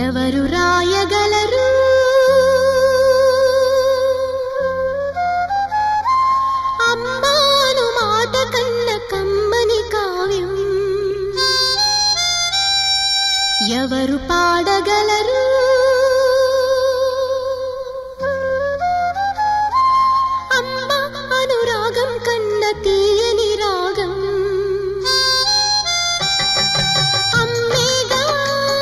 ఎవరు రాయగలరు అమ్మాను మాట కన్న కమ్మని కావ్యం ఎవరు పాడగలరు అమ్మ అనురాగం కన్న తీయని రాగం అమ్మేగా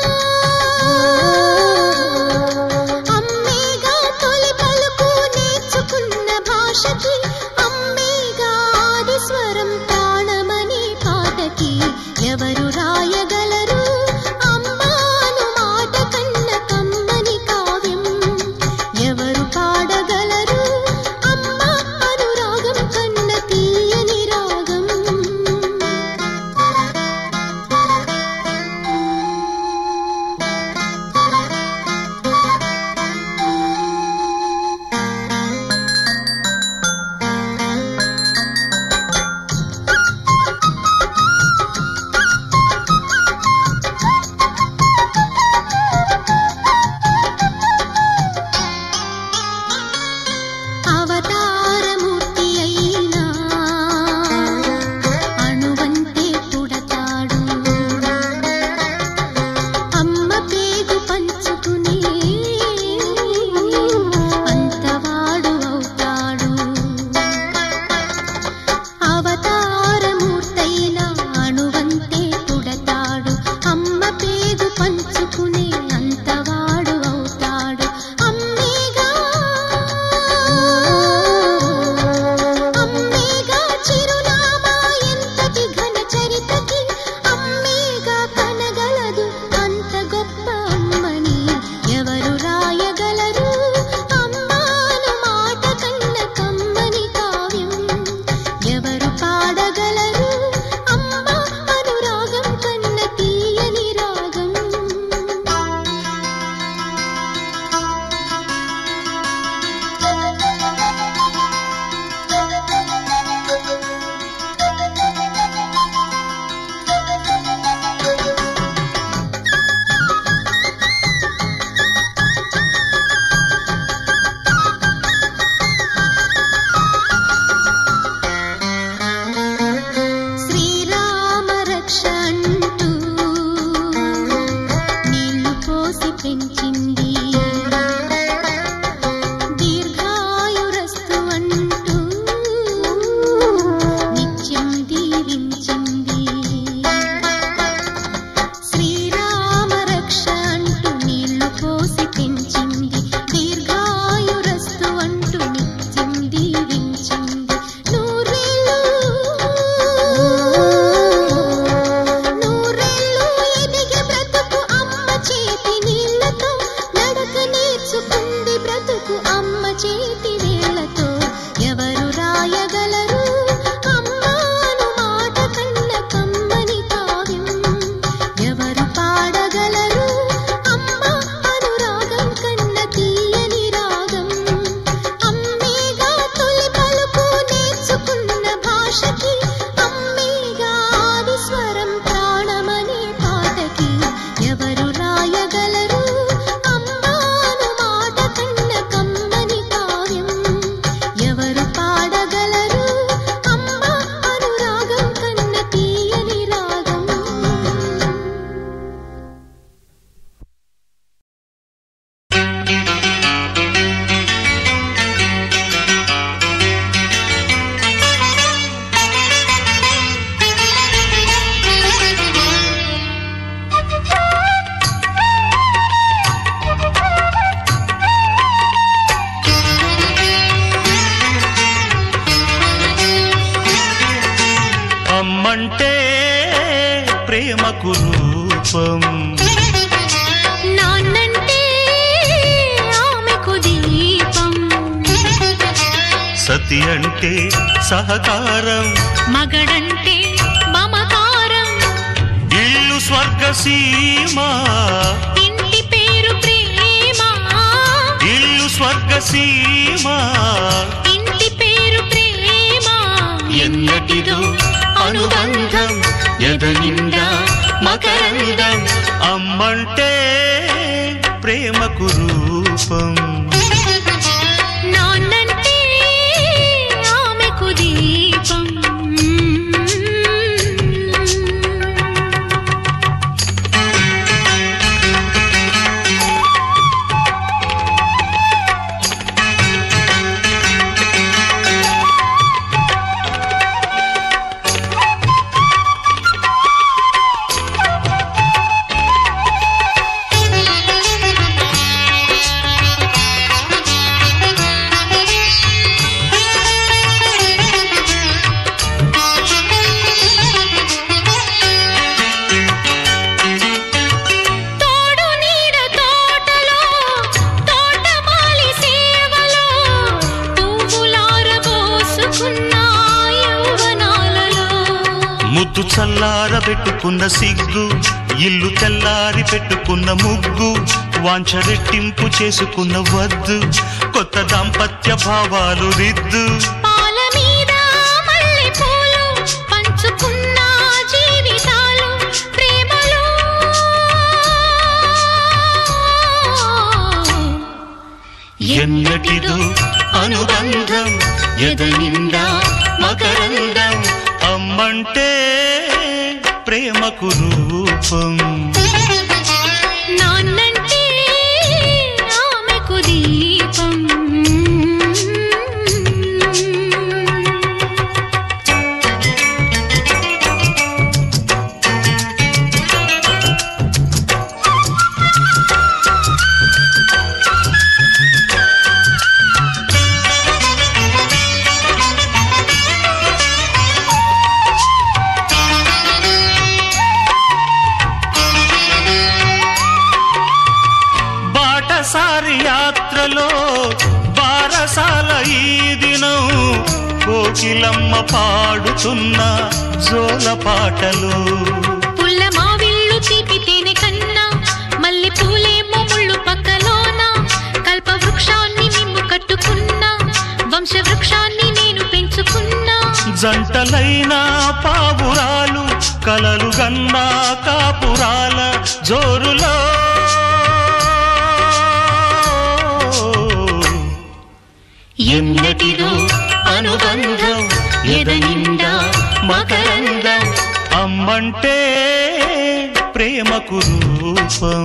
అమ్మేగా తొలి పలుకు నేర్చుకున్న భాషకి అమ్మేగా ఆది స్వరం ప్రాణమనే పాటకి ఎవరు రాయగలరు అమ్మాను మాట కన్న కమ్మని కావ్యం ఎవరు పాడగలరు అమ్మ అనురాగం కన్న తీయని రాగం అవతారమూర్తి అయినా అణువంతే పుడతాడు అమ్మ పేగు పంచుకునే అంతవాడు అవుతాడు అవతారమూర్తైన అణువంతే పుడతాడు అమ్మ పేగు పంచుకునే అంతవాడు అవుతాడు అమ్మేగా అమ్మేగా చిరునామా ఎంతటి ఘన చరితకి అమ్మేగా కనగలదు అంత గొప్ప అమ్మని ఎవరు రాయగలరు అమ్మాను మాట కన్న కమ్మని కావ్యం ఎవరు పాడగలరు అమ్మ అనురాగం కన్న తీయని రాగం శ్రీరామ రక్ష అంటూ నీళ్లు పోసి పెంచింది దీర్ఘాయురస్తు అంటూ నిత్యం దీవించింది శ్రీరామ రక్ష అంటూ నీళ్లు పోసి పెంచింది దీర్ఘాయురస్తు అంటూ నిత్యం దీవించింది నూరేళ్ళు నూరేళ్ళు ఎదిగే బ్రతుకు అమ్మ చేతి నీళ్లతో నడక నేర్చుకుంది బ్రతుకు అమ్మ చేతి వేళ్లతో ఎవరు రాయగలరు అమ్మాను మాట కన్న కమ్మని కావ్యం ఎవరు పాడగలరు అమ్మ అనురాగం కన్న తీయని రాగం అమ్మేగా తొలి పలుకు నేర్చుకున్న భాషకి అమ్మేగా ఆది స్వరం ప్రాణమనే పాటకి ఎవరు రాయగలరు అమ్మాను మాట కన్న కమ్మని కావ్యం ఎవరు పాడగలరు అమ్మ అనురాగం కన్న తీయని రాగం అమ్మంటే ప్రేమకు రూపం నాన్నంటే ఆమెకు దీపం సతి అంటే సహకారం మగడంటే మమకారం ఇల్లు స్వర్గ సీమ ఇంటి పేరు ప్రేమ ఇల్లు స్వర్గ సీమ ఇంటి పేరు ప్రేమ ఎన్నటిదో అనుబంధం ఎదనిండా మకరందం అమ్మంటే ప్రేమకు రూపం నాన్నంటే ఆమెకు దీపం తోడు నీడ తోటలో తోటమాలి సేవలో పువ్వులారబోసుకున్న యౌవనాలలో ముద్దు చల్లార పెట్టుకున్న సిగ్గు ఇల్లు తెల్లారి పెట్టుకున్న ముగ్గు వాంఛ రెట్టింపు చేసుకున్న వద్దు కొత్త దాంపత్య భావాలు రిద్దు పాల మీద మల్లె పూలు పంచుకున్న జీవితాలు ప్రేమలో ఎన్నటిదో అనుబంధం ఎదనిండా మకరందం అమ్మంటే ప్రేమకు రూపం నాన్నంటే ఆమెకు దీపం బాటసారి యాత్రలో బారసాల ఈ దినం కోకిలమ్మ పాడుతున్న జోల పాటలు పుల్ల మావిళ్ళు తీపి తేనె కన్నా మల్లె పూలేమో ముళ్ళు పక్కలోన కల్ప వృక్షాన్ని నిమ్ము కట్టుకున్నా వంశ వృక్షాన్ని నేను పెంచుకున్నా జంటలైన పావురాలు కలలు గన్నా కాపురాల జోరులో ఎన్నటిదో అనుబంధం ఎదనిండా మకరందం అమ్మంటే ప్రేమకు రూపం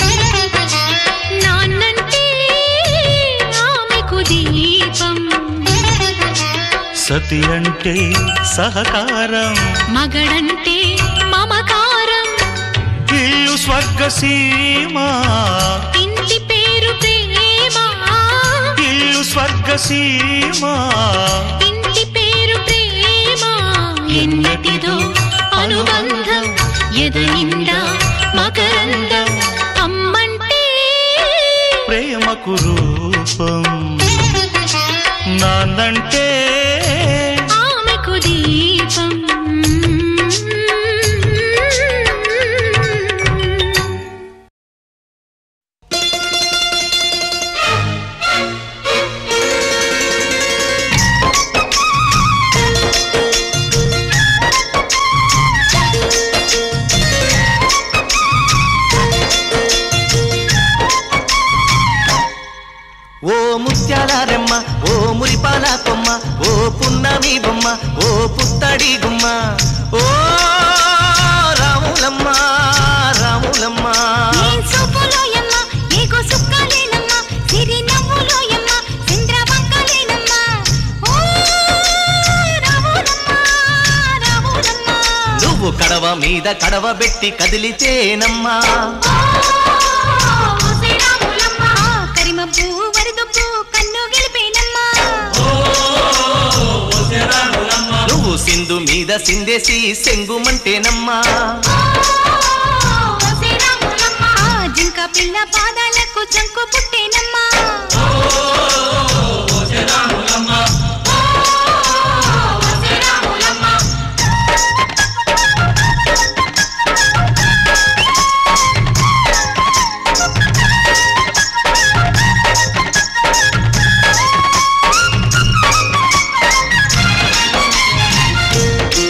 నాన్నంటే ఆమెకు దీపం సతి అంటే సహకారం మగడంటే మమకారం ఇల్లు స్వర్గసీమ ఇంటి పేరు ప్రేమ ఇల్లు స్వర్గసీమ ఇంటి పేరు ప్రేమ ఎన్నటిదో అనుబంధం ఎదనిండా మకరందం అమ్మంటే ప్రేమకు రూపం నాన్నంటే ఆమెకు దీపం ఓ ముత్యాల రెమ్మ ఓ మురిపాల కొమ్మ ఓ పున్నమి బొమ్మ ఓ పుత్తడి గుమ్మ ఓ రాములమ్మ రాములమ్మ ఏం సూపులోయమ్మ, ఏగో సుక్కలేనమ్మ, సిరి నవ్వులోయమ్మ, చంద్రవంకలేనమ్మ. ఓ రాములమ్మ, రాములమ్మ. నువ్వు కడవ మీద కడవ పెట్టి కదిలితేనమ్మా ఓ ఓసే రాములమ్మ, కరిమబ్బు వరదొప్పు కన్ను గెలిపేనమ్మ. నువ్వు సింధు మీద సిందేసి సెంగుమంటేనమ్మా ఓ ఓసే రాములమ్మ, జింక పిల్ల పాదాలకు చంకు పుట్టేనమ్మ. ఓ ఓసే రాములమ్మ.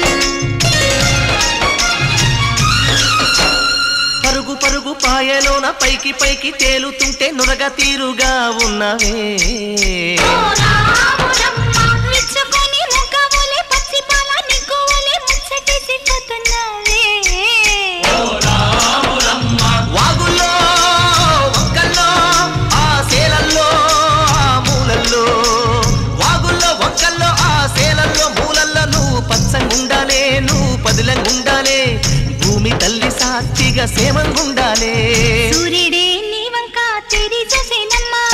పరుగు పరుగు పాయలోన పైకి పైకి తేలుతుంటే నురగ తీరుగా ఉన్నవే మెచ్చుకొని ముగ్గవోలే పచ్చి పాల నిగ్గువోలే ముచ్చటేసిపోతున్నావే వాగుల్లో వంకల్లో ఆ సేలల్లో ఆ మూలల్లో వాగుల్లో వంకల్లో ఆ సేలల్లో మూలల్లో నువ్వు పచ్చంగుండాలే నువ్వు పదిలంగుండాలే భూమి తల్లి సాక్షిగా సేమంగుండాలే సూర్యుడే నీ వంక తెరి చూసేనమ్మా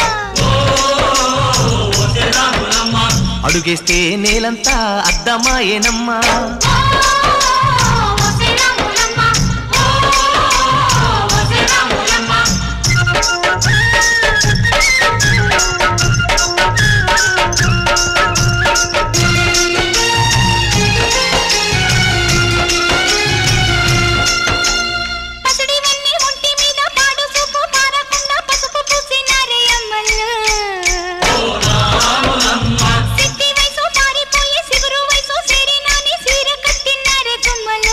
అడుగేస్తే నేలంతా అద్దమాయేనమ్మా పసిడివన్నీ ఒంటి మీద పాడు సూపు పారకుండా పసుపు పూసినారే అమ్మలు సిట్టి వయసు పారిపోయి సిగురు వయసు సేరినాని సీర కట్టినారే గుమ్మలు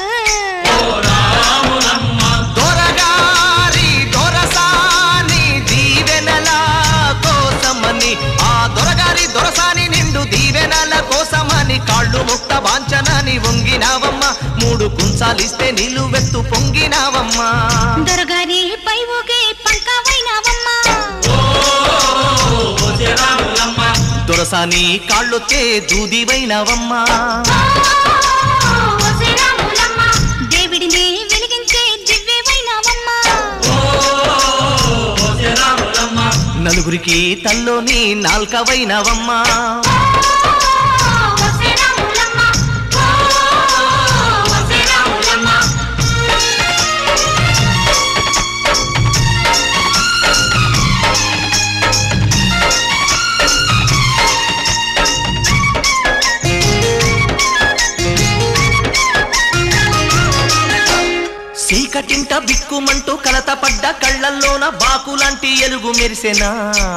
దొరగారి దొరసాని దీవెనల కోసమని ఆ దొరగారి దొరసాని నిండు దీవెనల కోసమని కాళ్ళు ముక్త వాంచనాని వంగినావమ్మ మూడు కుంచాలిస్తే నిలువెత్తు పొంగినావమ్మా దొరగారి పై ఊగే పంకవైనవమ్మా దొరసాని కాళ్ళొచ్చే దూదివైనవమ్మా దేవుడిని వెలిగించే దివ్యమైనవమ్మా నలుగురికి తల్లోని నాల్కవైనవమ్మా చీకటింట బిక్కుమంటూ కలత పడ్డ కళ్ళల్లోన బాకులాంటి ఎలుగు మెరిసెనా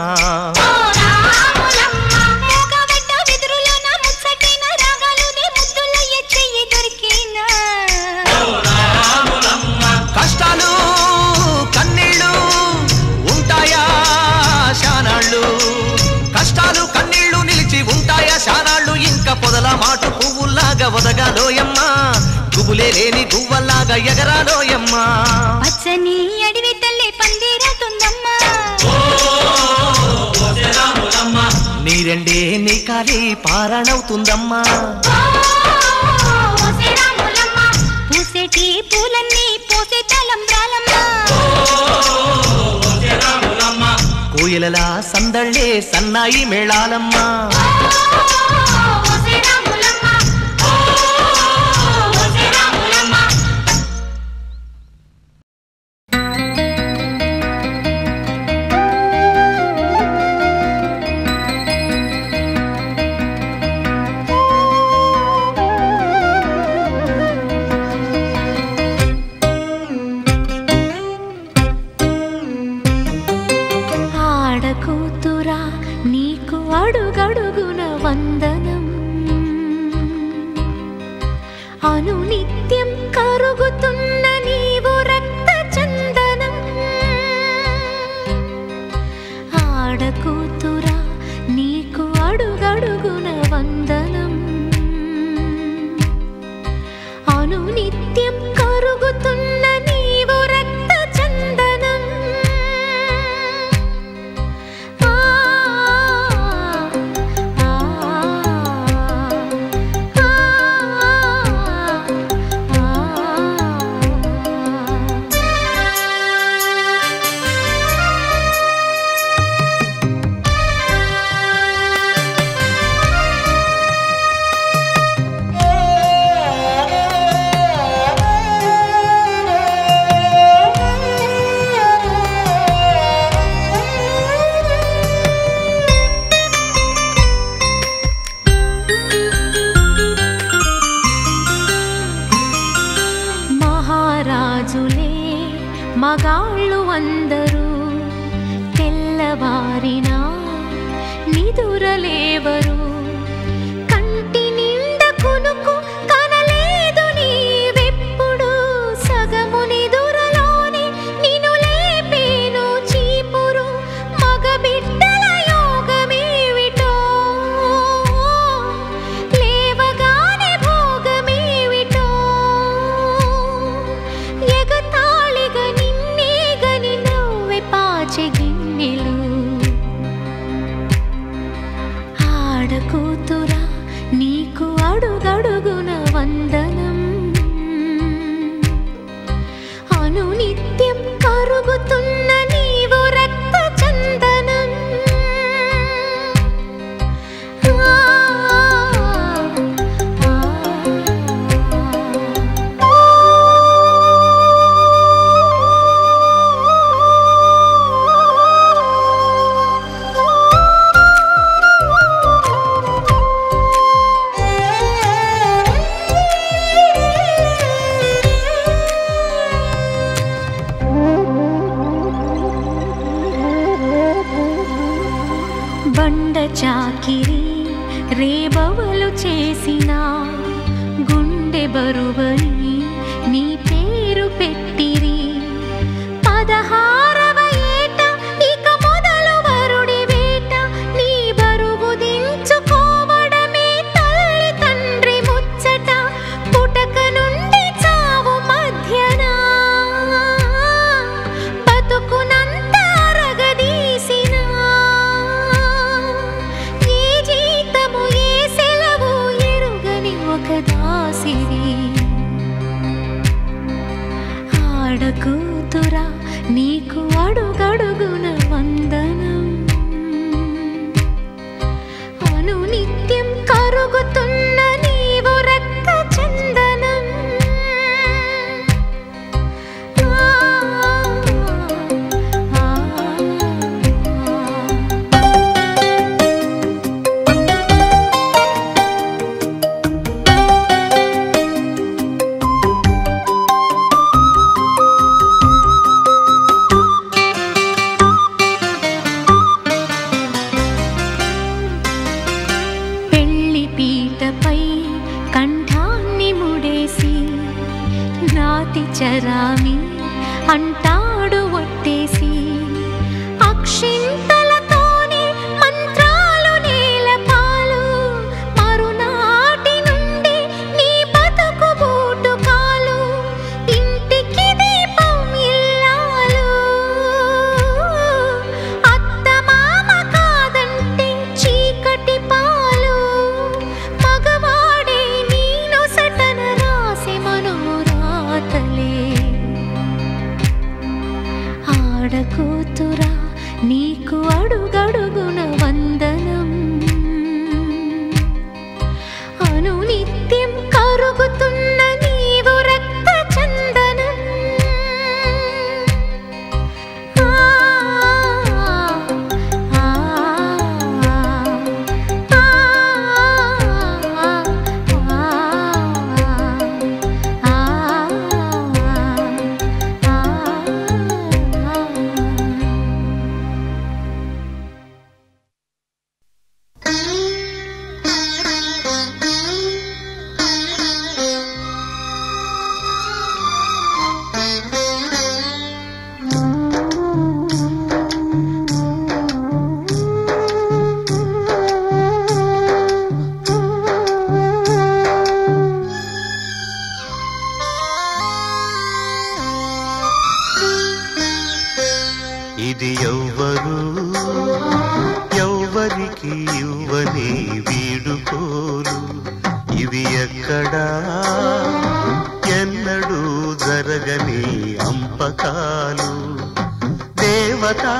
మూగబడ్డ వెదురులోన ముచ్చటైన రాగాలునే ముద్దులయ్యే చెయ్యి దొరికినా కష్టాలు కన్నీళ్ళు ఉంటాయా శానాళ్ళు కష్టాలు కన్నీళ్లు నిలిచి ఉంటాయా శానాళ్ళు ఇంకా పొదల మాటు పువ్వుల్లాగా ఒదగాలోయమ్మా గుబులే లేని గువ్వల్లాగా ఎగరాలోయమ్మా పచ్చని అడవి తల్లి పందిరవుతుందమ్మా నీరెండే నీ కాలి పారణవుతుందమ్మా పూసేటి పూలన్నీ పోసే తలంబ్రాలమ్మా కోయిలలా సందళ్ళే సన్నాయి మేళాలమ్మా ఆడకూతురా నీకు అడుగడుగున వందనం అనునిత్యం కరుగుతున్న నీవు రక్త చందనం ఆడకూతురా నీకు అడుగడుగున వందనం అనునిత్యం కరుగుతున్న నీవు రక్త చందనం ఆ ఆ మహారాజులే మగాళ్ళు అందరూ తెల్లవారినా నిదురలేవరు కంటి నిండ కునుకు కనలేదు నీవెప్పుడు సగము నిదురలోనే నిను లేప ఆడకూతురా నీకు అడుగడుగున వందనం అనునిత్యం కరుగుతున్న నీవు రక్త చందనం ఆ, ఆ, బండ చాకిరి రేబవలు చేసిన గుండె బరువని నీ పేరు పెట్టిరి పదహారవ ఏట ఇక మొదలు వరుడి వేట నీ బరువు దించుకోవడమే తల్లి తండ్రి ముచ్చట పుటక నుండి చావు మధ్యన బతుకునంత అరగదీసిన ఏ జీతము ఏ సెలవు ఎరుగని ఒక దాసివి ఆడకూతురా నీకు అడుగడుగున వందనం అనునిత్యం కరుగుతున్న నీవు రక్త చందనం ఆ, ఆ, ఆ. పెళ్లి పీటపై కంఠాన్ని ముడేసి నాతి చరామి అంటాడు ఒట్టేసి అక్షింతలతోనే మంత్రాలు నేలపాలు మరునాటి నుండి నీ బతుకు బూటు కాలు ఇంటికి దీపం ఇల్లాలు అత్త మామ కాదంటే చీకటి పాలు మగవాడే నీ నొసటన రాసి మనురాతలే ఆడకూతురా నీకు అడుగడుగున వందనం అనునిత్యం కరుగుతున్న నీవు రక్త చందనం ఆ, ఆ, ఆ, ఆ, ఇది ఎవ్వరు ఎవ్వరికి ఇవ్వని వీడుకోలు ఇవి ఎక్కడా ఎన్నడూ జరగని అంపకాలు దేవతా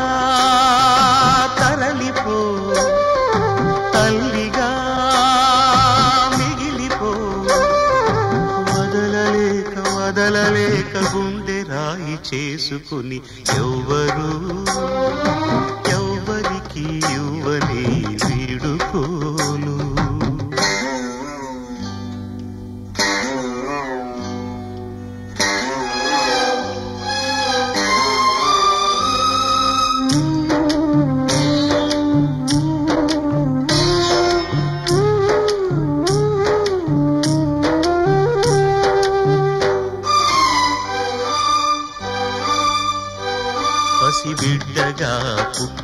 తరలిపో తల్లిగా మిగిలిపో వదలలేక వదలలేక గుండె రాయి చేసుకుని ఎవ్వరు ఎవ్వరికి ఇవ్వని వీడుకోలు పసిబిడ్డగా పుట్టి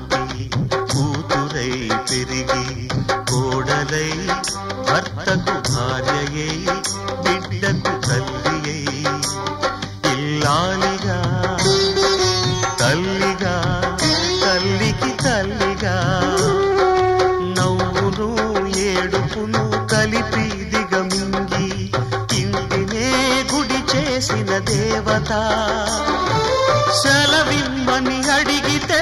ఏడుపును కలిపి దిగమింగి ఇంటినే గుడి చేసిన దేవత సెలవిమ్మని అడిగితే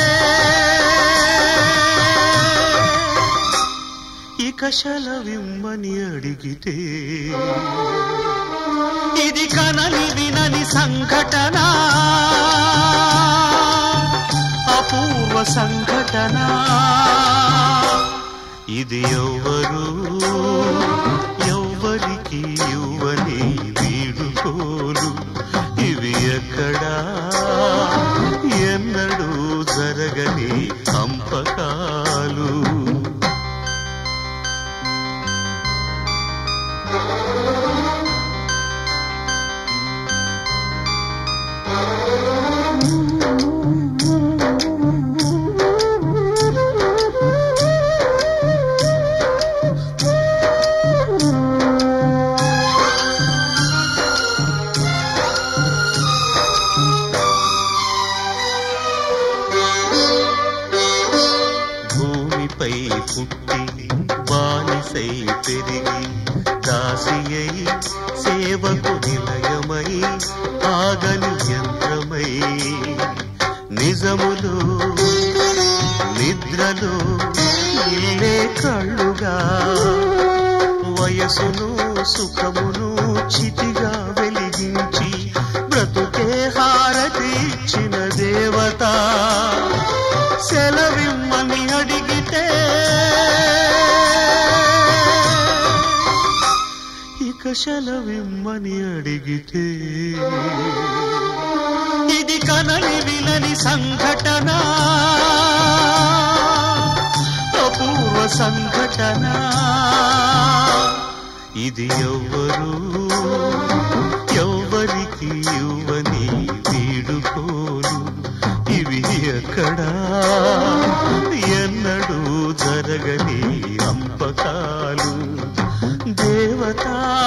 ఇక సెలవిమ్మని అడిగితే ఇది కనని వినని సంఘటన అపూర్వ సంఘటన ఇది ఎవ్వరు ఎవ్వరికి ఇవ్వని వీడుకోలు ఇవి ఎక్కడా ఎన్నడూ జరగని పంపకాలు భూమిపై పుట్టి బానిసై పెరిగి దాసియై సేవకు నిలయమై ఆగని యంత్రమై నిజములు నిద్రలో ఇల్లే కళ్ళుగా వయసును సుఖమును చితిగా వెలిగించి బ్రతుకే హారతి ఇచ్చిన దేవత సెలవిమ్మని అడిగితే ఇక సెలవిమ్మని అడిగితే ఇది కనని వినని సంఘటన అపూర్వ సంఘటన ఇది ఎవ్వరు ఎవ్వరికి ఇవ్వని వీడుకోలు ఇవి ఎక్కడా ఎన్నడూ జరగని అంపకాలు దేవత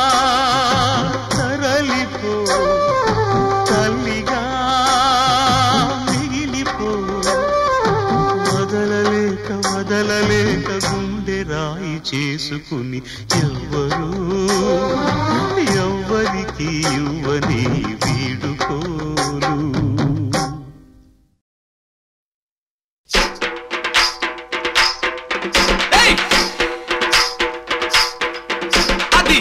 తరలిపో తల్లిగా మిగిలిపో వదలలేక వదలలేక గుండె రాయి చేసుకుని ఎవ్వరు ఎవ్వరికి ఇవ్వని వీడుకోలు ఏయ్! అది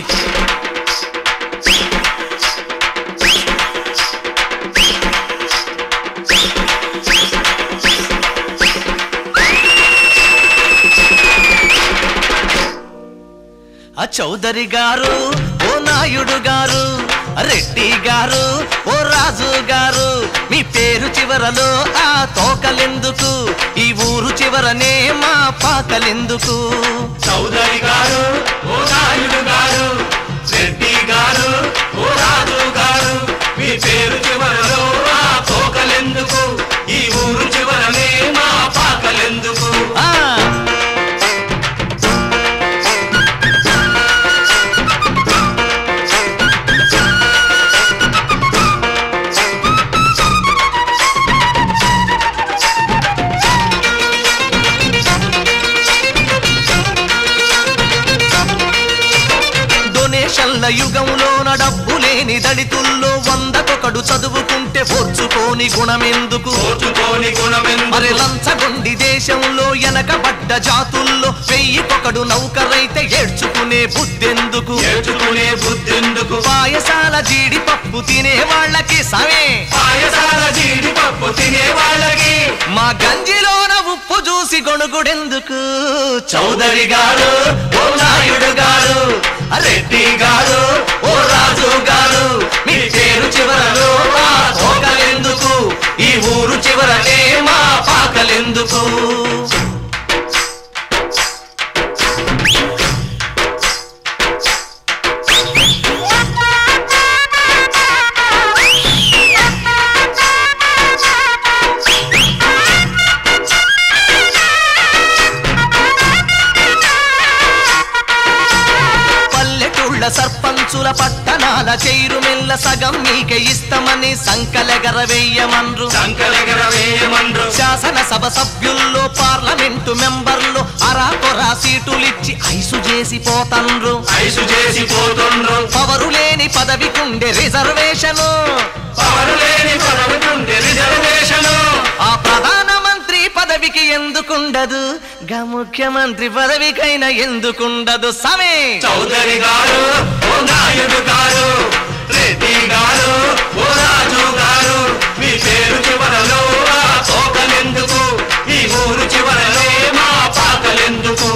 ఆ చౌదరి గారు ఓ నాయుడు గారు రెడ్డి గారు ఓ రాజు గారు మీ పేరు చివరలో ఆ తోకలెందుకు ఈ ఊరు చివరనే మా పాకలెందుకు చౌదరి గారు ఓ నాయుడు గారు రెడ్డి గారు ఓ రాజు గారు మీ పేరు చివరలో ఆ తోకలెందుకు ఈ ఊరు చివరనే మా పాకలెందుకు ఆ డొనేషన్ల యుగంలోన డబ్బు లేని దళితుల్లో వందకొకడు చదువుకుంటే ఓర్చుకోని గుణమెందుకు ఓర్చుకోని గుణమెందుకు మరి లంచగొండి దేశంలో వెనకబడ్డ జాతుల్లో వెయ్యికొకడు నౌకరైతే ఏడ్చుకునే బుద్ధెందుకు నేర్చుకునే బుద్ధెందుకు పాయసాల జీడిపప్పు తినే వాళ్ళకి సమే పాయసాల జీడిపప్పు తినే వాళ్ళకి మా గంజిలోన ఉప్పు చూసి గొణుగుడెందుకు చౌదరి గారు ఓ నాయుడు గారు రెడ్డి గారు ఓ రాజు గారు మీ పేరు చివరలో ఆ తోకలెందుకు ఈ ఊరు చివరనే మా పాకలెందుకు పల్లెటూళ్ళ సర్పంచ్ అంచుల పట్టణాల చైరు మెల్ల సగం మీకే ఇస్తామని సంకలెగర వెయ్యమన్రు సంకలగర వేయమండ్రు శాసనసభ సభ్యుల్లో పార్లమెంటు మెంబర్లు అరాకొరా సీటులిచ్చి ఐసు చేసి పోతండ్రు ఐసు చేసి పోతుండ్రు పవరు లేని పదవికుండే రిజర్వేషను పవరు లేని పదవుతుండే రిజర్వేషను ఆ ప్రధానమంత్రి పదవికి ఎందుకుండదు గా ముఖ్యమంత్రి పదవికైనా ఎందుకుండదు సమే చౌదరి గారు ఓ నాయుడు గారు రెడ్డి గారు ఓ రాజు గారు మీ పేరు చివరలో ఆ తోకలెందుకు ఈ ఊరు చివరలో మా పాకలెందుకు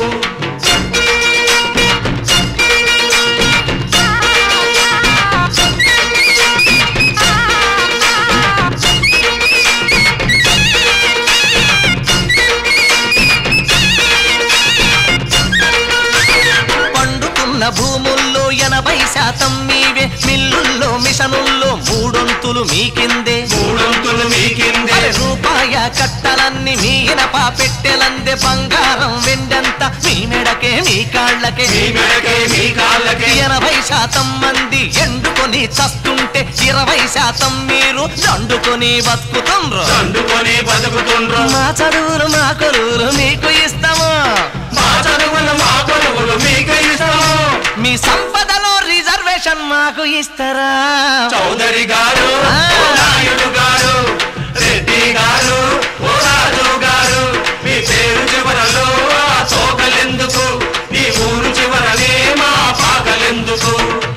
పండుతున్న భూముల్లో ఎనభై శాతం మీవే మిల్లుల్లో మిషనుల్లో మూడొంతులు మీకిందే మూడొంతులు మీ కిందే అరే రూపాయ కట్టలన్నీ మీ ఇనప పెట్టెలందే బంగారం వెండంత మీ మెడకే మీ కాళ్ళకే మీ మెడకే మీ కాళ్ళకే ఎనభై శాతం మంది ఎండుకొని చస్తుంటే ఇరవై శాతం మీరు దండుకొని బతుకుతుండ్రు దండుకొని బతుకుతుండ్రు మా చదువులు మా కొలువులు మీకు ఇస్తాము మా చదువులు మా కొలువులు మీకు ఇస్తాము మీ సంపదలో రిజర్వేషన్ మాకు ఇస్తారా చౌదరి గారు ఓ నాయుడు గారు రెడ్డి గారు ఓ రాజు గారు మీ పేరు చివరలో ఆ తోకలెందుకు ఈ ఊరు చివరనే మా పాకలెందుకు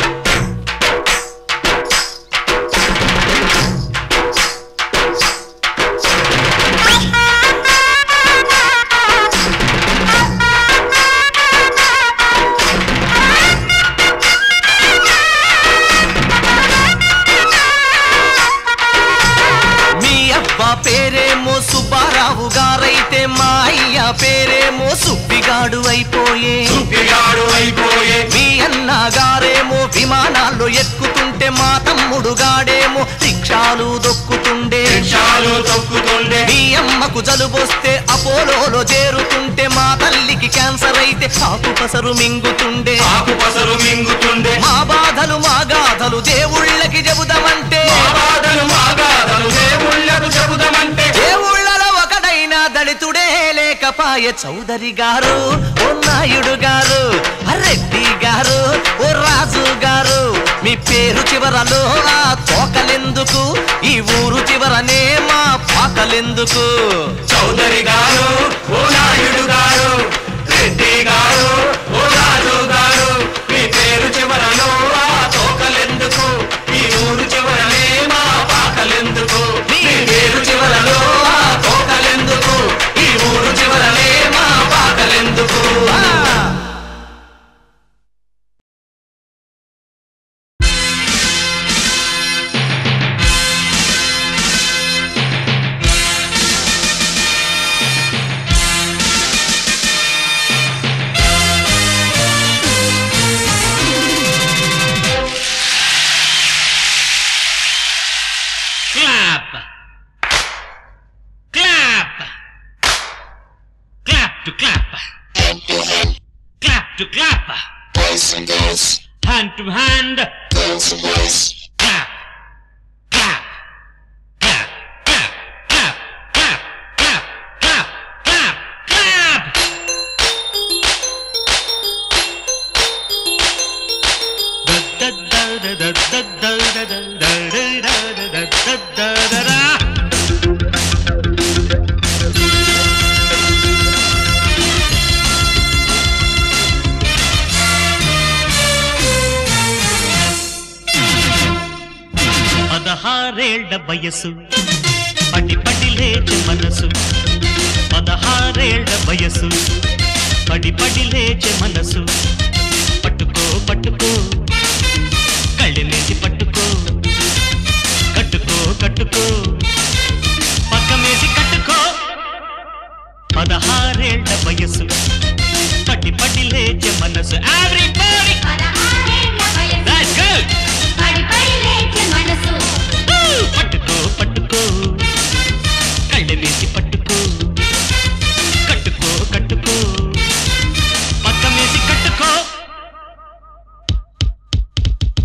మీ అబ్బ పేరేమో సుబ్బారావు గారైతే మా అయ్య పేరేమో సుబ్బిగాడు అయిపోయే సుప్పిగాడు అయిపోయే మీ అన్న గారేమో విమానాల్లో ఎక్కుతుంటే మా తమ్ముడు గాడేమో రిక్షాలు దొక్కుతుండే రిక్షాలు తొక్కుతుండే మీ అమ్మకు జలుబొస్తే అపోలోలో చేరుతుంటే మా తల్లికి క్యాన్సర్ అయితే ఆకు పసరు మింగుతుండే ఆకు పసరు మింగుతుండే మా బాధలు మా గాథలు దేవుళ్ళకి చెబుదామంటే మా బాధలు మా గాథలు దేవుళ్ళకు చెబుదామంటే దేవుళ్ళలో ఒకడైనా దళితుడే లేకపాయ చౌదరి గారు ఓ నాయుడు గారు ఆ రెడ్డి గారు ఓ రాజు గారు మీ పేరు చివరలో ఆ తోకలెందుకు ఈ ఊరు చివరనే మా పాకలెందుకు చౌదరి గారు ఓ నాయుడు గారు రెడ్డి గారు ఓ రాజు గారు మీ పేరు చివరలో ఆ తోకలెందుకు ఈ ఊరు చివరనే మా పాకలెందుకు మీ పేరు చివరలో ఆ తోకలెందుకు ఈ ఊరు చివరనే మా పాకలెందుకు ఆ! Clap. Clap. Clap to clap. hand to hand, Clap to clap. boys and girls, Hand to hand. girls and boys. Clap. Clap. Clap. Clap. Clap. Clap. Clap. Clap. Clap. Clap. Da da da da da da da da da da da da da da da. పదహారేళ్ల వయసు పడి పడి లేచి మనసు పదహారేళ్ల వయసు పడి పడి లేచి మనసు పట్టుకో పట్టుకో కళ్ళెనేసి పట్టుకో కట్టుకో కట్టుకో పక్కమేసి కట్టుకో పదహారేళ్ల వయసు పడి పడి లేచి మనసు ఎవ్రీబడి పదహారేళ్ల వయసు దట్స్ గుడ్ పడి పడి లేచే మనసు పట్టుకో పట్టుకో కళ్ళ వేసి పట్టుకో కట్టుకో కట్టుకో పక్క వేసి కట్టుకో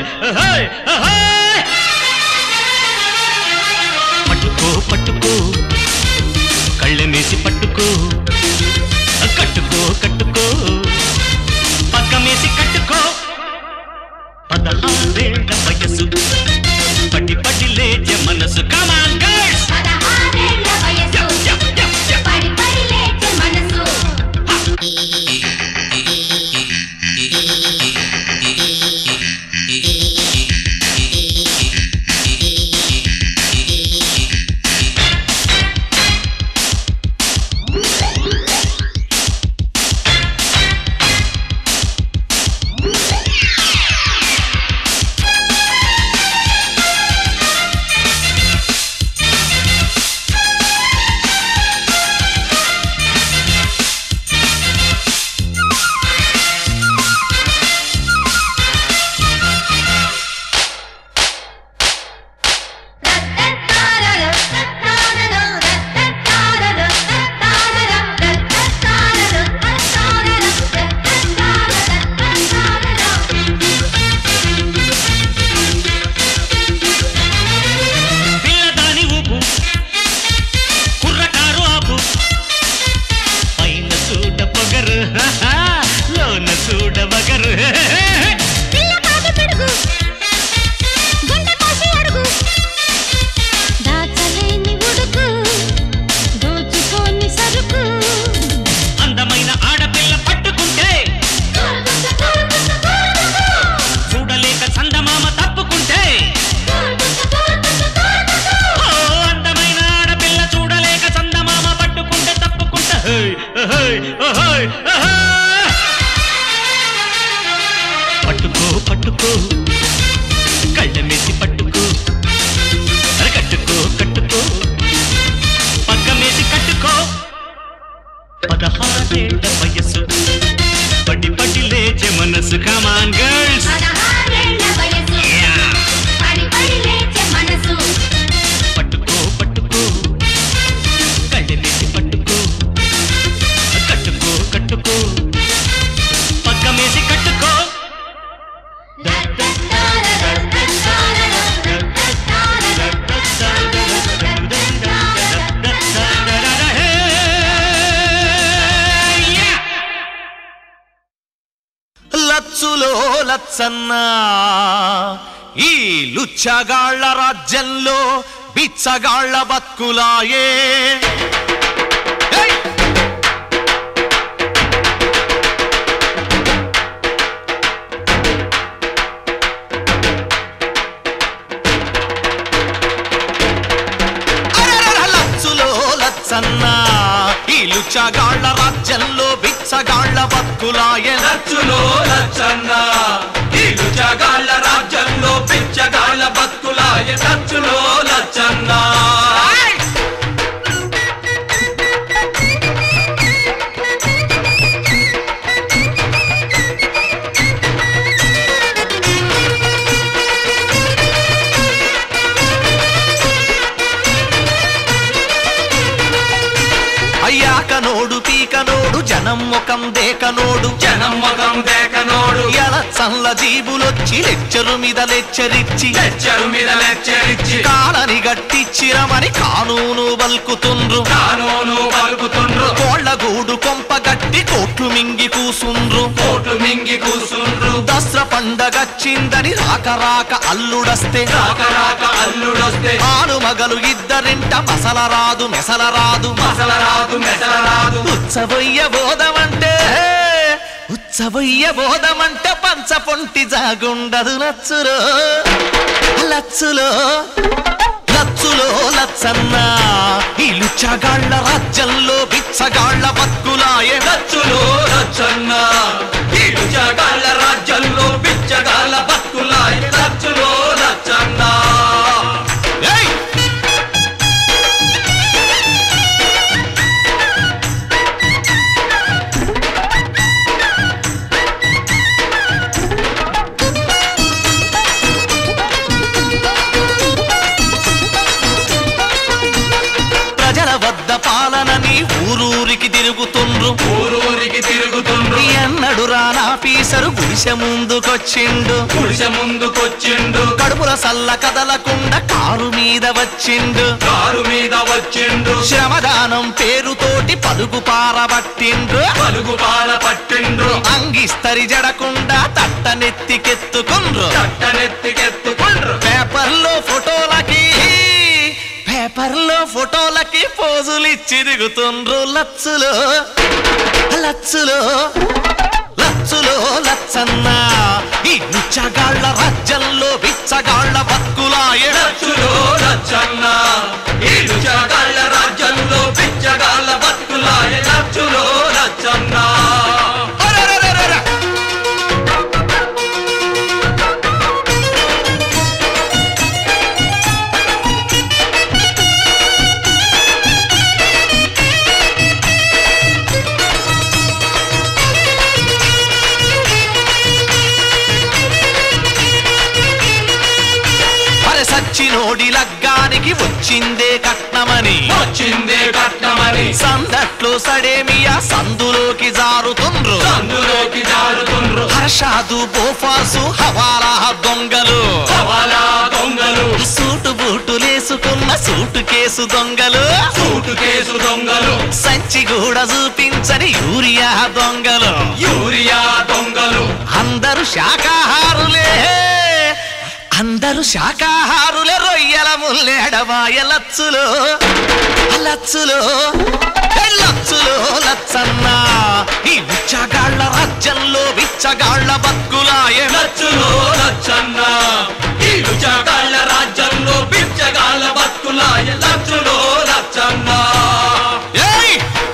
అహోయ్, అహోయ్. పట్టుకో పట్టుకో కళ్ళెమేసి పట్టుకో కట్టుకో కట్టుకో పక్కమేసి కట్టుకో పదహారేళ్ల వయసు పట్టి పట్టి లేచే మనసు కమాన్ గర్ల్స్ పదహారేళ్ల వయసు పడి పడి లేచే మనసు పిల్లదాని ఊపు కుర్రకారు ఆపు పైన చూడ పొగరు లోన చూడ బగరు పిల్ల కాదు పిడుగు గుండె కోసి అడుగు దాచలేని ఉడుకు దోచుకోని సరుకు అందమైన ఆడపిల్ల పట్టుకుంటే చూడలేక చందమామ తప్పుకుంటే ఓ అందమైన ఆడపిల్ల చూడలేక చందమామ పట్టుకుంటే తప్పుకుంటే హేయ్, హేయ్, హేయ్, హేయ్. పట్టుకో పట్టుకో కళ్ళమేసి పట్టుకో అరే కట్టుకో కట్టుకో పక్కమేసి కట్టుకో పదహారేళ్ల వయసు పడి పడి లేచే మనసు కమాన్ గర్ల్స్ పదహారేళ్ల వయసు పడి పడి లేచే మనసు పట్టుకో పట్టుకో కళ్ళెలేసి పట్టుకో కట్టుకో కట్టుకో పక్కమేసి కట్టుకో లచ్చులో లచ్చన్న ఈ లుచ్చగాళ్ల రాజ్యంలో బిచ్చగాళ్ల బతుకులాయే ఏయ్! అరెరెరె లచ్చులో లచ్చన్న ఈ లుచ్చగాళ్ల రాజ్యంలో బిచ్చగాళ్ల బతుకులాయే లచ్చులో లచ్చన్న ఈ లుచగాళ్ళ రాజ్యంలో పిచ్చగాళ్ళ బతుకులాయ లచ్చులో లచ్చన్న అయ్యాకనోడు పీకనోడు జనం ముఖం దేకనోడు జనం ముఖం దేకనోడు ఎల చల్ల జీబులొచ్చి లెచ్చరు మీద లెచ్చరిచ్చి లెచ్చరు మీద లెచ్చరిచ్చి కాలని గట్టిచ్చిరమని కానూను బల్కుతుండ్రు కానూను పలుకుతుండ్రు కోళ్ల గూడు కొంప గట్టి కోట్లు మింగి కూసుండ్రు కోట్లు మింగి కూసుండ్రు దసరా పండగచ్చిందని రాక రాక అల్లుడస్తే రాక రాక అల్లుడొస్తే ఆలు మగలు ఇద్దరింట మసల రాదు మెసల రాదు మసల రాదు మెసల రాదు ఉత్సవయ్య బోధమంటే ఉత్సవయ్య బోధమంటే పంచ పొంటి జాగుండదు లచ్చులో లచ్చులో లచ్చులో లచ్చన్న ఈ లుచ్చగాళ్ల రాజ్యంలో బిచ్చగాళ్ల బతుకులాయే లచ్చులో లచ్చన్న ఈ లుచగాళ్ళ రాజ్యంలో పిచ్చగాళ్ళ బతుకులాయ లచ్చులో లచ్చన్న ఏయ్! ప్రజల వద్ద పాలనని ఊరూరికి తిరుగుతుండ్రు ఊరూరికి తిరుగుతుండ్రు ఎన్నడు రానాఫీసరు గుడిసె ముందుకొచ్చిండు గుడిసె ముందుకొచ్చి సల్ల కదలకుండా కారు మీద వచ్చిండు కారు మీద వచ్చిండు శ్రమదానం పేరుతోటి పలుగు పారబట్టిండ్రు పలుగు పాల పట్టిండ్రు అంగిస్తరి జడకుండా తట్టనెత్తికెత్తుకుండ్రు కట్టనెత్తికెత్తుకుండ్రు పేపర్లో ఫోటోలకి పేపర్లో ఫోటోలకి పోజులు ఇచ్చి దిగుతుండ్రు లచ్చులో లచ్చులో లచ్చులో లచ్చన్న ఈ నిచ్చగాళ్ళ రాజ్యంలో బిచ్చగాళ్ళ బతుకులాయే లచ్చులో లచ్చన్న ఈ రుచగాళ్ళ రాజ్యంలో పిచ్చగాళ్ళ బతుకులాయ లచ్చులో లచ్చన్న అరెరెరెరెరె! అరే సచ్చినోడి లగ్గానికి వచ్చిందే కట్నమని వచ్చిందే కట్టమని సందట్లో సడేమియా సందులోకి జారుతుండ్రు అందులోకి జారుతుండ్రు హర్షాదు బోఫాసు హవాలా దొంగలు సవాలా దొంగలు సూటు బూటులేసుకున్న సూటు కేసు దొంగలు సూటు కేసు దొంగలు సంచి కూడా చూపించని యూరియా దొంగలు యూరియా దొంగలు అందరూ శాకాహారులే అందరూ శాకాహారులే రొయ్యల ముల్లేడమాయ లచ్చులు లచ్చులు ఏ లచ్చులు లచ్చన్న ఈ బిచ్చగాళ్ళ రాజ్యంలో బిచ్చగాళ్ళ బతుకులాయే లచ్చులో లచ్చన్న ఈ రుచగాళ్ళ రాజ్యంలో పిచ్చగాళ్ళ బతుకులాయ లచ్చులో లచ్చన్న ఏయ్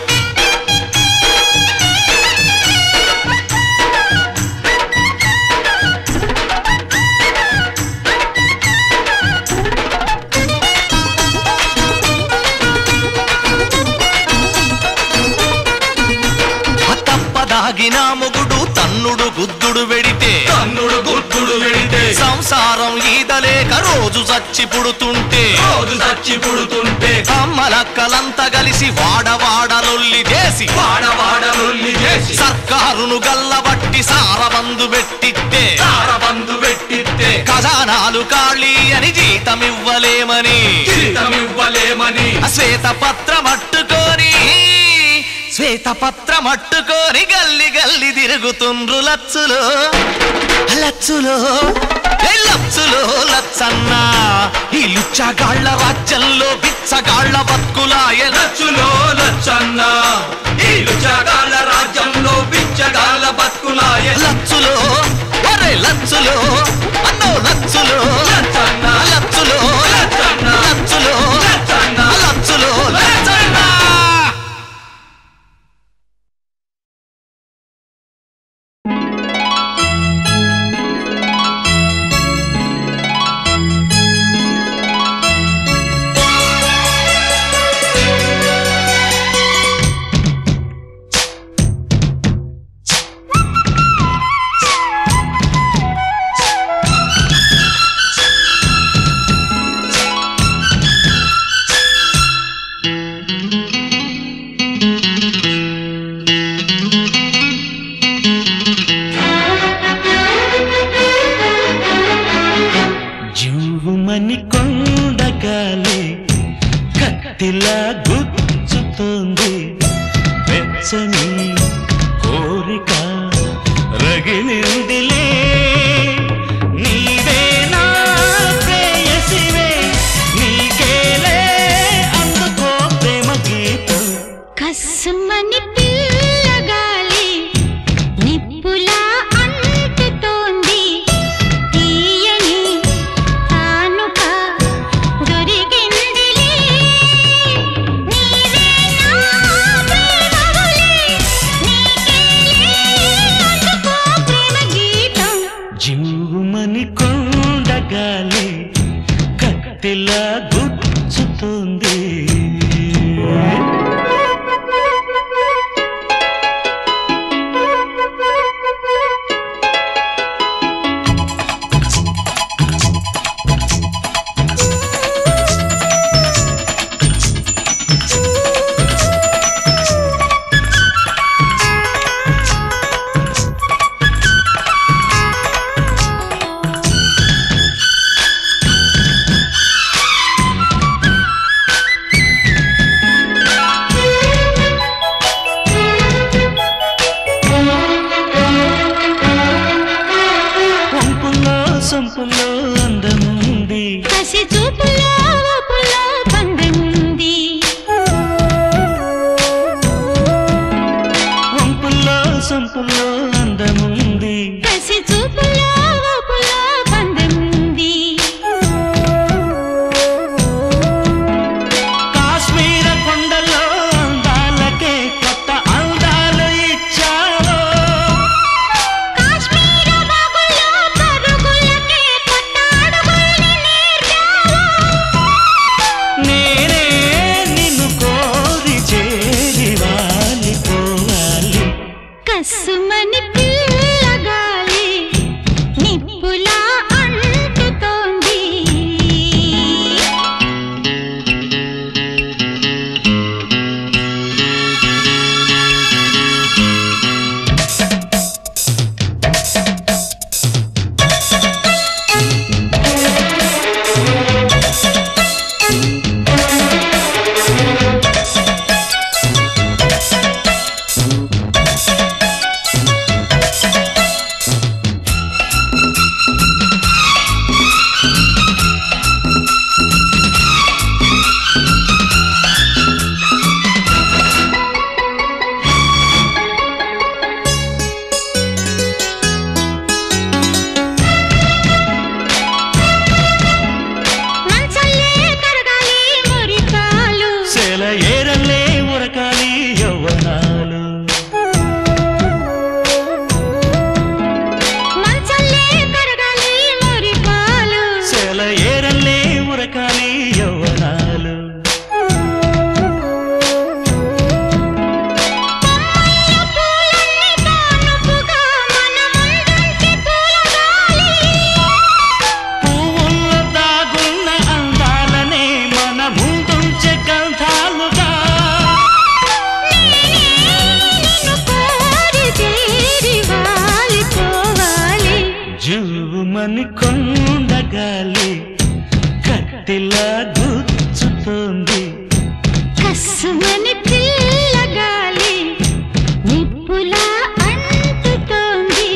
తప్పదాగిన మొగుడు తన్నుడు గుద్దుడు వెడితే కన్నుడు గుర్తుడు వెడితే సంసారం ఈదలేక రోజు చచ్చి పుడుతుంటే రోజు చచ్చి పుడుతుంటే అమ్మలక్కలంతా కలిసి వాడవాడలొల్లి చేసి వాడవాడ లొల్లి చేసి సర్కారును గల్లబట్టి సారబందు పెట్టిస్తే తారబందు పెట్టిస్తే ఖజానాలు ఖాళీ అని జీతమివ్వలేమని జీతమివ్వలేమని శ్వేత పత్రం అట్టుకొని శ్వేత పత్రం అట్టుకొని గల్లి గల్లి తిరుగుతుండ్రు లచ్చులు లచ్చులు ఏ లచ్చులు లచ్చన్న ఈ లుచ్చగాళ్ళ రాజ్యంలో బిచ్చగాళ్ళ బతుకులాయ లచ్చులో లచ్చన్న ఈ రుచగాళ్ళ రాజ్యంలో పిచ్చగాళ్ళ బతుకులాయ లచ్చులు ఒరే లచ్చులు అన్నో లచ్చులు లచ్చన్న లచ్చులు లచ్చన్న లచ్చులు లచ్చన్న లచ్చులు లచ్చన్న జువ్వుమని కొండగాలి కత్తిలా గుచ్చుతోంది వెచ్చని కోరిక రగిలిందిలే నీవే నా ప్రేయసివే నీకేలే అందుకో ప్రేమ గీతం కస్మని పిల్లగాలి నిప్పులా అంటుతోంది తీయని తానుక దొరికిందిలే నీవే నా ప్రేమవులే నీకేలే అందుకో ప్రేమ గీతం జివ్వుమని కొండగాలి కత్తిలా గుచ్చుతోంది సొంపులో అందముంది కసి చూపులో ఊపులో పందెముంది వంపుల్లో సొంపుల్లో అందముంది కసి చూపులో ఊపులో పందెముంది కాశ్మీర కొండలో అందాలకే కొత్త అందాలు ఇచ్చావు కాశ్మీర బాగుల్లో పరుగులకే కొత్త అడుగుల్ని నేర్పావు నేనే నిన్ను కోరి చేరి వాలిపోవాలి కస్సుమని పిల్లగాలి నిప్పులా అంటుతోంది మంచల్లే కరగాలి మురికాలు సెల ఏరల్లే ఉరకాలి యవ్వనాలు మంచల్లే కరగాలి మురికాలు సెల ఏరల్లే ఉరకాలి యవ్వనాలు పూలన్నీ తానుపుగా మన ముందుంచి తూలగాలి పువ్వుల్లో దాగున్న అందాలనే మన ముందుంచే గంధాలుగా నిన్ను కోరి చేరి వాలిపోవాలి జూమని కొండగాలి కత్తిలా గుచ్చుతోంది కస్సుమని పిల్లగాలి నిప్పులా అంటుతోంది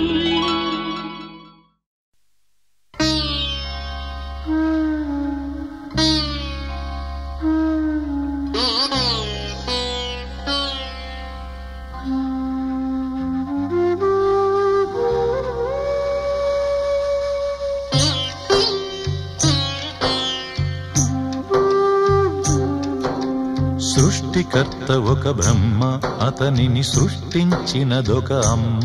సృష్టికర్త ఒక బ్రహ్మ అతనిని సృష్టించినదొక అమ్మ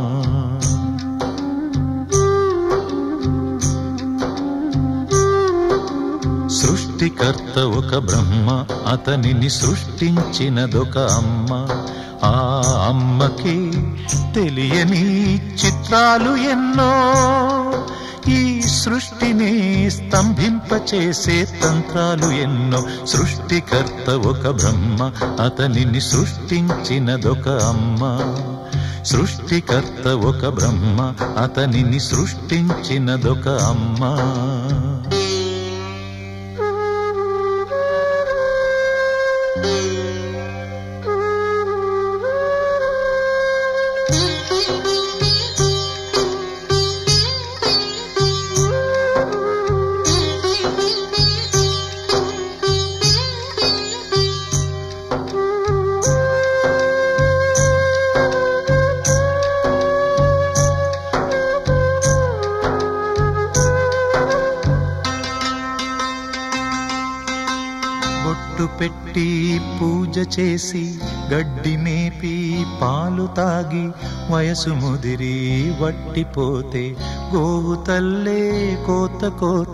సృష్టికర్త ఒక బ్రహ్మ అతనిని సృష్టించినదొక అమ్మ ఆ అమ్మకి తెలియని చిత్రాలు ఎన్నో ఈ సృష్టిని స్తంభింపచేసే తంత్రాలు ఎన్నో సృష్టికర్త ఒక బ్రహ్మ అతనిని సృష్టించినదొక అమ్మ సృష్టికర్త ఒక బ్రహ్మ అతనిని సృష్టించినదొక అమ్మ బొట్టు పెట్టి పూజ చేసి గడ్డి మేపి పాలు తాగి వయసు ముదిరి వట్టిపోతే గోవు తల్లే కోత కోత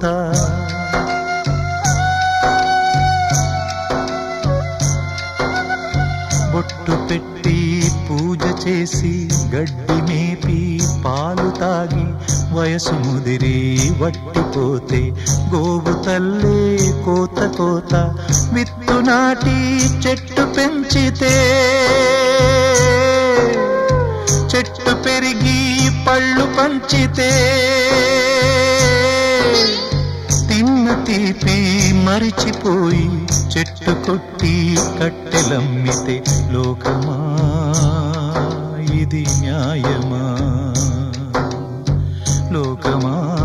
బొట్టు పెట్టి పూజ చేసి గడ్డి మేపి పాలు తాగి వయసు ముదిరి వట్టిపోతే గోవు తల్లే కోత కోత విత్తు నాటి చెట్టు పెంచితే చెట్టు పెరిగి పళ్ళు పంచితే తిన్న తీపి మరిచిపోయి చెట్టు కొట్టి కట్టెలమ్మితే లోకమా ఇది న్యాయమా లోకమా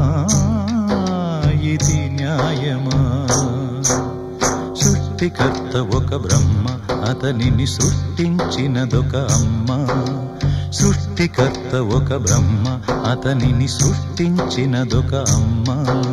సృష్టికర్త ఒక బ్రహ్మ అతనిని సృష్టించినదొక అమ్మ సృష్టికర్త ఒక బ్రహ్మ అతనిని సృష్టించినదొక అమ్మ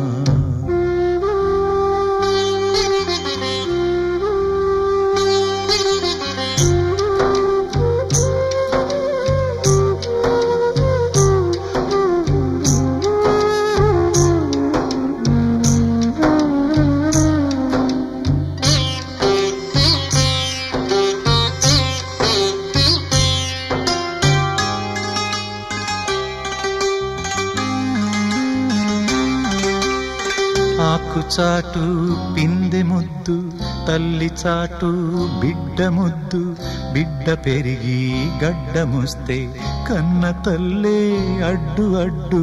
ఆకు చాటు పిందె ముద్దు తల్లి చాటు బిడ్డ ముద్దు బిడ్డ పెరిగి గడ్డముస్తే కన్న తల్లే అడ్డు అడ్డు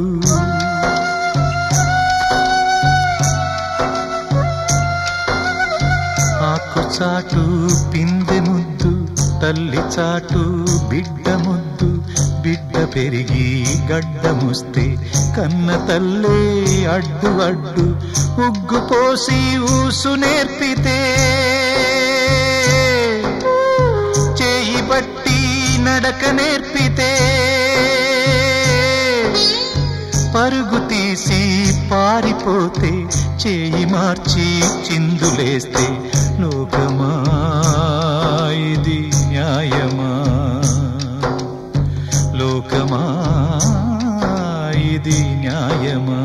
ఆకు చాటు పిందె ముద్దు తల్లి చాటు బిడ్డ ముద్దు బిడ్డ పెరిగి గడ్డముస్తే కన్న తల్లే అడ్డు అడ్డు ఉగ్గు పోసి ఊసు నేర్పితే చేయి బట్టి నడక నేర్పితే పరుగు తీసి పారిపోతే చేయి మార్చి చిందులేస్తే లోకమా ఇది న్యాయమా లోకమా ఇది న్యాయమా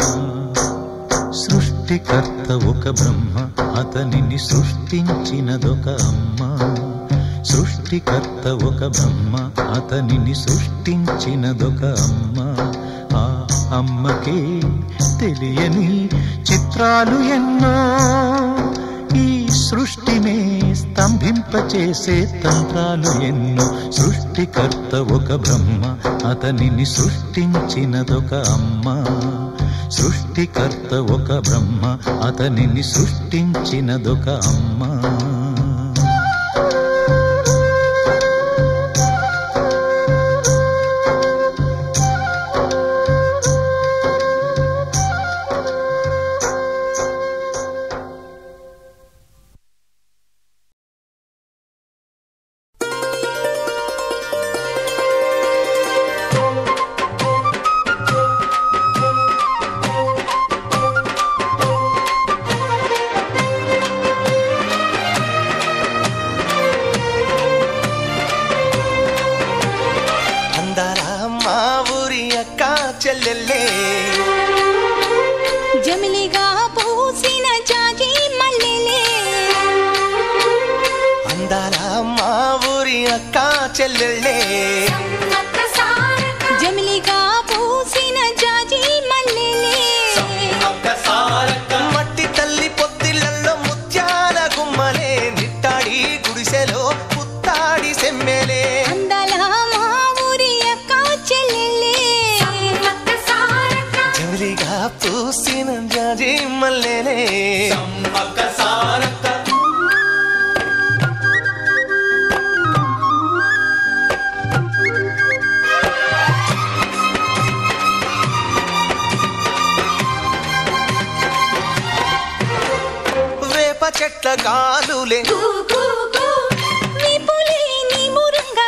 సృష్టికర్త ఒక బ్రహ్మ అతనిని సృష్టించినదొక అమ్మ సృష్టికర్త ఒక బ్రహ్మ అతనిని సృష్టించినదొక అమ్మ ఆ అమ్మకే తెలియని చిత్రాలు ఎన్నో ఈ సృష్టినే స్తంభింపచేసే తంత్రాలు ఎన్నో సృష్టికర్త ఒక బ్రహ్మ అతనిని సృష్టించినదొక అమ్మ సృష్టికర్త ఒక బ్రహ్మ అతనిని సృష్టించినదొక అమ్మ అందాల మా ఊరి అక్క చెల్లెల్లే జమిలిగా పూసిన జాజి మల్లెలే అందాల మా ఊరి అక్క చెల్లెల్లే జమిలిగా పూసిన జాజి మల్లెలే మట్టి తల్లి పొత్తిళ్ళల్లో ముత్యాల గుమ్మలే నిట్టాడి గుడిసెలో పుత్తాడి సెమ్మెలే అందాల మా ఊరి అక్క చెల్లెలే జమిలిగా పూసిన జాజి మల్లెలే వేప చెట్ల కాలులే విపులే నీ మురంగా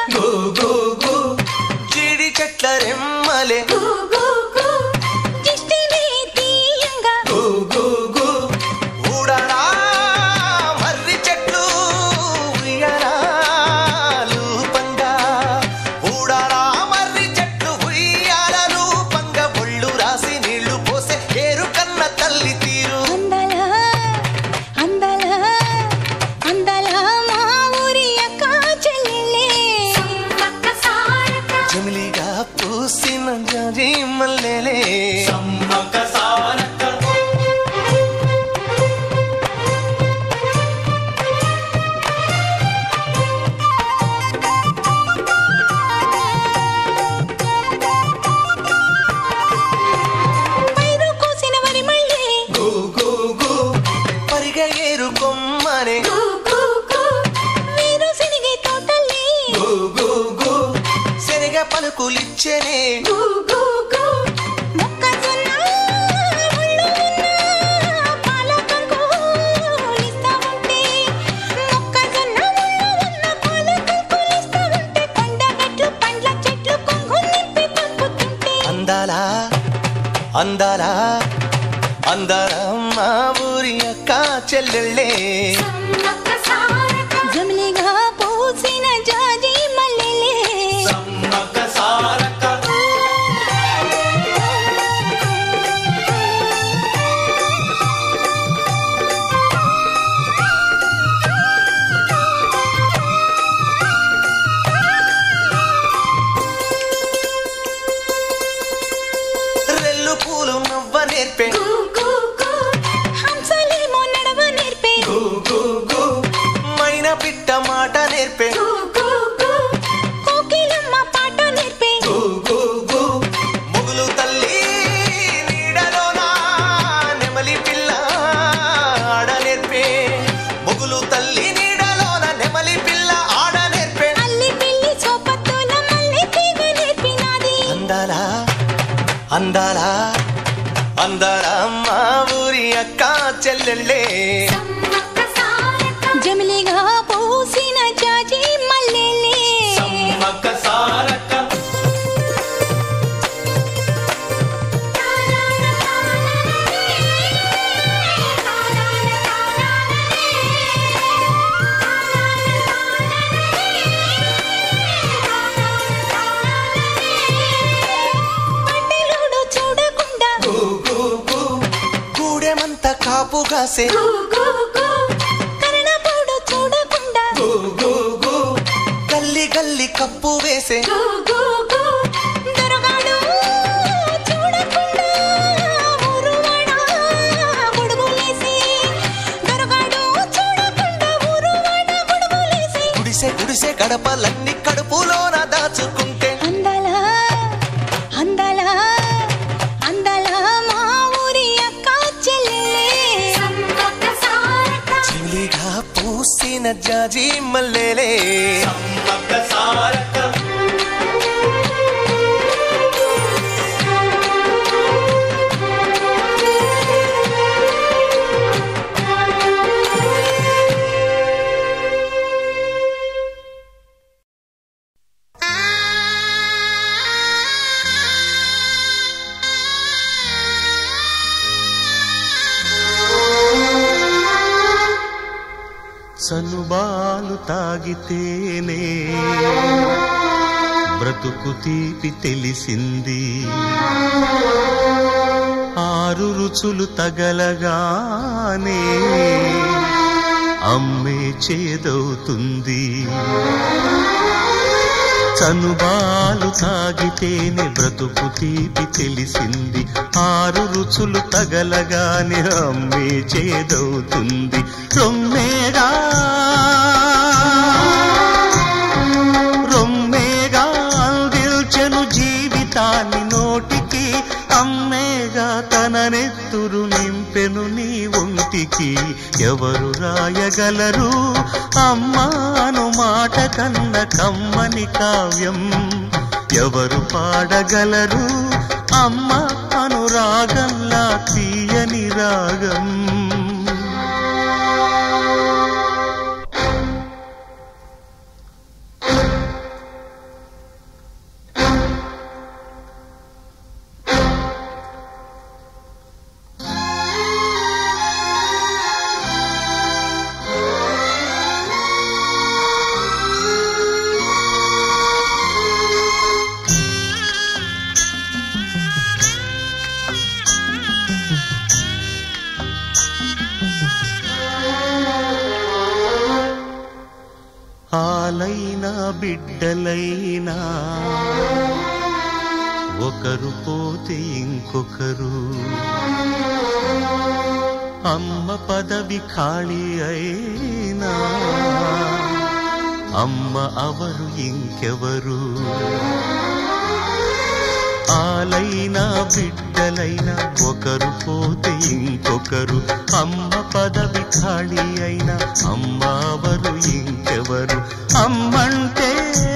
జీడి చెట్ల రెమ్మలే దిష్టినే తీయంగా ఊడరా మర్రి చెట్లు ఉయ్యాలు పంగా ఊడరా మర్రి చెట్లు ఉయ్యాలలు పంగ ఒళ్ళు రాసి నీళ్లు పోసే ఏరు కన్న తల్లి తీరు అందాల అందాల అందాల మా ఊరి అక్క చెల్లెలే జమిలిగా పూసిన జాజి మల్లెలే పైరు కోసిన వరి మళ్ళీ పరిగ ఏరు కొమ్మనే వీరు సినిగే తోటలే శనగ పలుకులిచ్చనే మొక్కజొన్న ఒళ్ళు ఉన్న పాల కంకులిస్తా ఉంటే అందారా అందారా మా ఊరి అక్క చెల్లెళ్ళే జమిలిగా పూసిన జాజి మల్లెలే సమ్మక్క సారక్క రెల్లు పూలు నవ్వ నేర్పే హంసలేమో నడవ నేర్పే మైనా పిట్ట మాట నేర్పే కోకిలమ్మ పాట నేర్పే ముగులు తల్లి నీడలోన నెమలి పిల్ల ఆడ నేర్పే ముగులు తల్లి నీడలోన నెమలి పిల్ల ఆడ నేర్పే అల్లి పిల్లి సోపత్తుల మల్లె తీగ నేర్పినాది అందాలా అందాలా అందాలా మా ఊరి అక్క చెల్లెళ్ళే జమిలిగా పూసిన జాజి మల్లెలే సమ్మక్క సారక్క పట్టెలోడు చూడకుండా గూడెమంత కాపు కాసే కరణపోడు చూడకుండా గల్లి గల్లి కప్పు వేసే దొరగాడు చూడకుండా ఊరువాడ గొడుగులేసి దొరగాడు చూడకుండా ఊరువాడ గొడుగులేసి గుడిసె గుడిసె గడపలన్నీ కడుపులోన దాచుకుంటే అందాల అందాల అందాల మా ఊరి అక్క చెల్లెలే చిలిగా పూసిన జాజి మల్లెలే సమ్మక్క సారక్క సనుబాలు తాగితేనే బ్రతుకు తీపి తెలిసింది ఆరు రుచులు తగలగానే అమ్మే చేదవుతుంది చనుబాలు తాగితేనే బ్రతుకు తీపి తెలిసింది ఆరు రుచులు తగలగానే అమ్మే చేదవుతుంది రొమ్మేగా రొమ్మేగా అందిల్చెను జీవితాన్ని నోటికి అమ్మేగా తన నెత్తురు నింపెను నీ ఒంటికి ఎవరు రాయగలరు అమ్మాను మాట కన్న కమ్మని కావ్యం ఎవరు పాడగలరు అమ్మ అనురాగంలా తీయని రాగం ఆలైనా బిడ్డలైనా ఒకరు పోతే ఇంకొకరు అమ్మ పదవి ఖాళీ అయినా అమ్మ అవరు ఇంకెవరు ఆలైనా బిడ్డలైనా ఒకరు పోతే ఇంకొకరు అమ్మ పదవి ఖాళీ అయినా అమ్మ అవరు ఇంకెవరు అమ్మంటే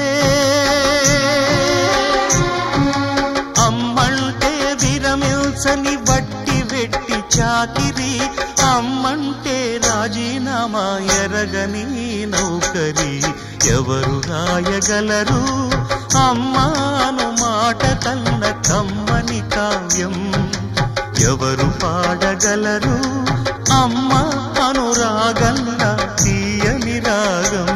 అమ్మంటే విరమిల్సని వట్టి వెట్టి చాకిరి అమ్మంటే రాజీనామా ఎరగని నౌకరి ఎవరు రాయగలరు అమ్మాను మాట కన్న కమ్మని కావ్యం ఎవరు పాడగలరు అమ్మ అనురాగల్ల తీయని రాగం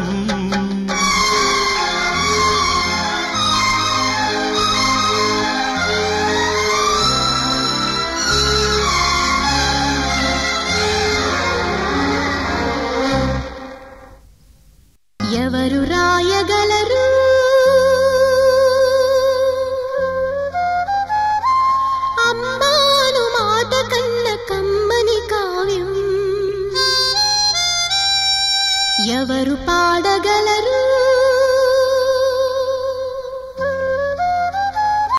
ఎవరు రాయగలరు అమ్మాను మాట కన్న కమ్మని కావ్యం ఎవరు పాడగలరు